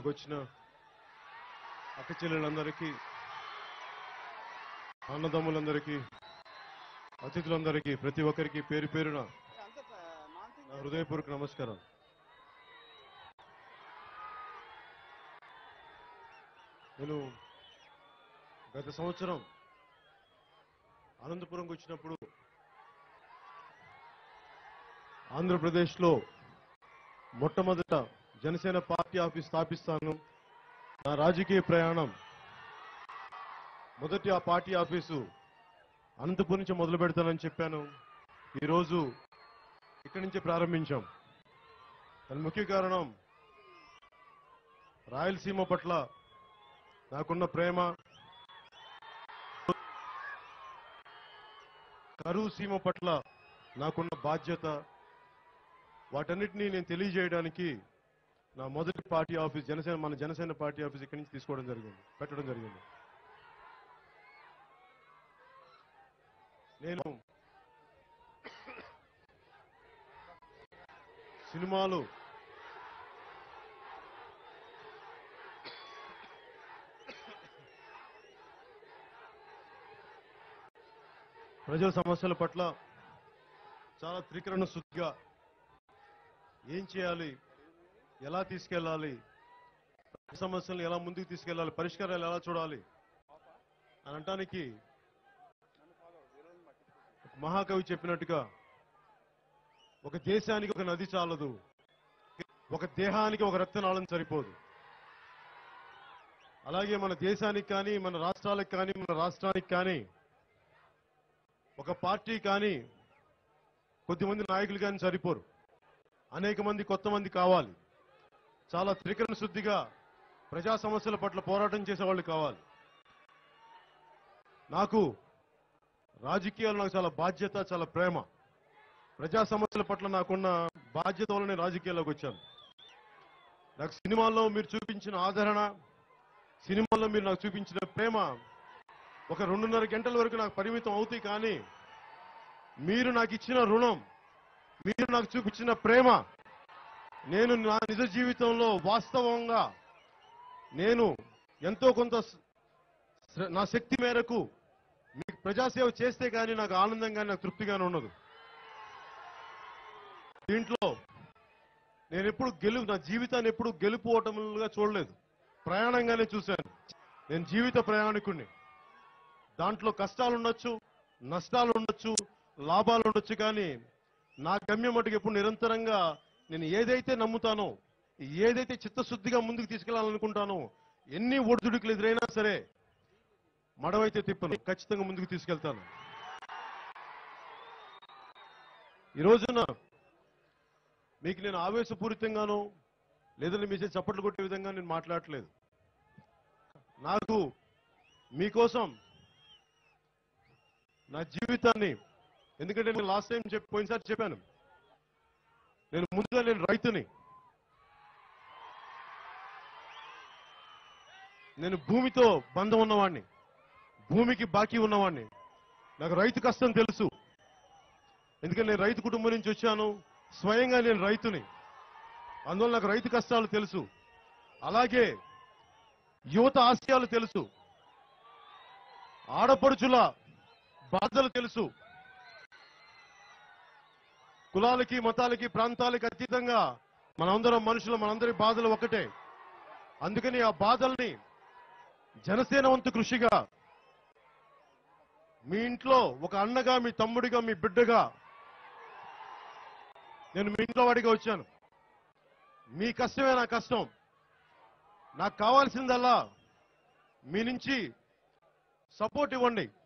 ఇక్కడికి వచ్చిన అక్క చెల్లెళ్ళందరికీ అన్నదమ్ములందరికీ అతిథులందరికీ ప్రతి ఒక్కరికి పేరు పేరున నా హృదయపూర్వక నమస్కారం నేను గత సంవత్సరం అనంతపురంకి వచ్చినప్పుడు ఆంధ్రప్రదేశ్లో మొట్టమొదట జనసేన పార్టీ ఆఫీస్ స్థాపిస్తాను నా రాజకీయ ప్రయాణం మొదటి ఆ పార్టీ ఆఫీసు అనంతపురం నుంచి మొదలు పెడతానని చెప్పాను ఈరోజు ఇక్కడి నుంచే ప్రారంభించాం దాని ముఖ్య కారణం రాయలసీమ పట్ల నాకున్న ప్రేమ కరువు సీమ పట్ల నాకున్న బాధ్యత వాటన్నిటినీ నేను తెలియజేయడానికి నా మొదటి పార్టీ ఆఫీస్ జనసేన మన జనసేన పార్టీ ఆఫీస్ ఇక్కడి నుంచి తీసుకోవడం జరిగింది పెట్టడం జరిగింది నేను సినిమాలు ప్రజల సమస్యల పట్ల చాలా త్రికరణ శుద్ధిగా ఏం చేయాలి ఎలా తీసుకెళ్ళాలి సమస్యలను ఎలా ముందుకు తీసుకెళ్ళాలి పరిష్కారాలు ఎలా చూడాలి అని అనటానికి ఒక మహాకవి చెప్పినట్టుగా ఒక దేశానికి ఒక నది చాలదు ఒక దేహానికి ఒక రక్తనాళం సరిపోదు అలాగే మన దేశానికి కానీ మన రాష్ట్రాలకు కానీ మన రాష్ట్రానికి కానీ ఒక పార్టీ కానీ కొద్దిమంది నాయకులు కానీ సరిపోరు అనేక మంది కొత్త మంది కావాలి చాలా త్రికరణ శుద్ధిగా ప్రజా సమస్యల పట్ల పోరాటం చేసేవాళ్ళు కావాలి నాకు రాజకీయాలు నాకు చాలా బాధ్యత చాలా ప్రేమ ప్రజా సమస్యల పట్ల నాకున్న బాధ్యత వల్ల నేను రాజకీయాల్లోకి వచ్చాను నాకు సినిమాల్లో మీరు చూపించిన ఆదరణ సినిమాల్లో మీరు నాకు చూపించిన ప్రేమ ఒక రెండున్నర గంటల వరకు నాకు పరిమితం అవుతాయి కానీ మీరు నాకు ఇచ్చిన రుణం మీరు నాకు చూపించిన ప్రేమ నేను నా నిజ జీవితంలో వాస్తవంగా నేను ఎంతో కొంత స- శ్ర- నా శక్తి మేరకు మీకు ప్రజాసేవ చేస్తే కానీ నాకు ఆనందంగా నాకు తృప్తిగానే ఉండదు దీంట్లో నేను ఎప్పుడు గెలు నా జీవితాన్ని ఎప్పుడు గెలుపు ఓటములుగా చూడలేదు ప్రయాణంగానే చూశాను నేను జీవిత ప్రయాణికుణ్ణి దాంట్లో కష్టాలు ఉండొచ్చు నష్టాలు ఉండొచ్చు లాభాలు ఉండొచ్చు కానీ నా గమ్యం మటుకు ఎప్పుడు నిరంతరంగా నేను ఏదైతే నమ్ముతానో ఏదైతే చిత్తశుద్ధిగా ముందుకు తీసుకెళ్లాలనుకుంటానో ఎన్ని ఒడిదుడుకులు ఎదురైనా సరే మడవైతే తిప్పను ఖచ్చితంగా ముందుకు తీసుకెళ్తాను ఈ రోజున మీకు నేను ఆవేశపూరితంగానో లేదంటే మీ చేతి చప్పట్లు కొట్టే విధంగా నేను మాట్లాడట్లేదు నాకు మీకోసం నా జీవితాన్ని ఎందుకంటే నేను లాస్ట్ టైం చెప్పి పోయినసారి చెప్పాను నేను ముందుగా నేను రైతుని నేను భూమితో బంధం ఉన్నవాడిని భూమికి బాకీ ఉన్నవాడిని నాకు రైతు కష్టం తెలుసు ఎందుకంటే నేను రైతు కుటుంబం నుంచి వచ్చాను స్వయంగా నేను రైతుని అందువల్ల నాకు రైతు కష్టాలు తెలుసు అలాగే యువత ఆశయాలు తెలుసు ఆడపడుచుల బాధలు తెలుసు కులాలకి మతాలకి ప్రాంతాలకి అతీతంగా మనందరం మనుషులు మనందరి బాధలు ఒకటే అందుకని ఆ బాధల్ని జనసేన వంతు కృషిగా మీ ఇంట్లో ఒక అన్నగా మీ తమ్ముడిగా మీ బిడ్డగా నేను మీ ఇంట్లో వాడిగా వచ్చాను మీ కష్టమే నా కష్టం నాకు కావాల్సిందల్లా మీ నుంచి సపోర్ట్ ఇవ్వండి